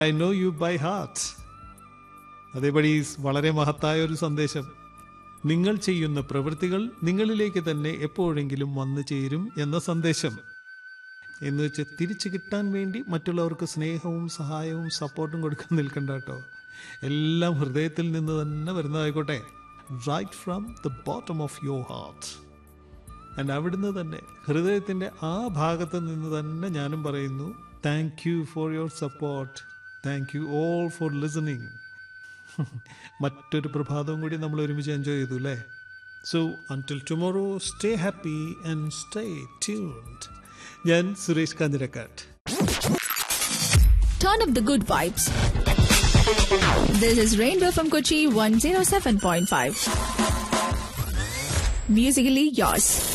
I know you by heart അതേപടി വളരെ മഹത്തായ ഒരു സന്ദേശം നിങ്ങൾ ചെയ്യുന്ന പ്രവൃത്തികൾ നിങ്ങളിലേക്ക് തന്നെ എപ്പോഴെങ്കിലും വന്നു ചേരും എന്ന സന്ദേശം എന്ന് വെച്ച് തിരിച്ചു കിട്ടാൻ വേണ്ടി മറ്റുള്ളവർക്ക് സ്നേഹവും സഹായവും സപ്പോർട്ടും കൊടുക്കാൻ നിൽക്കണ്ട കേട്ടോ എല്ലാം ഹൃദയത്തിൽ നിന്ന് തന്നെ വരുന്നതായിക്കോട്ടെ right from the bottom of your heart and അവിടുന്ന് തന്നെ ഹൃദയത്തിൻ്റെ ആ ഭാഗത്ത് നിന്ന് തന്നെ ഞാനും പറയുന്നു thank you for your support thank you all for listening മറ്റൊരു പ്രഭാതവും കൂടി നമ്മൾ ഒരുമിച്ച് എൻജോയ് ചെയ്തു അല്ലേ so until tomorrow stay happy and stay tuned ഞാൻ Suresh Kanjirakkattu Turn up the good vibes. This is Rainbow from Kochi 107.5. Musically yours.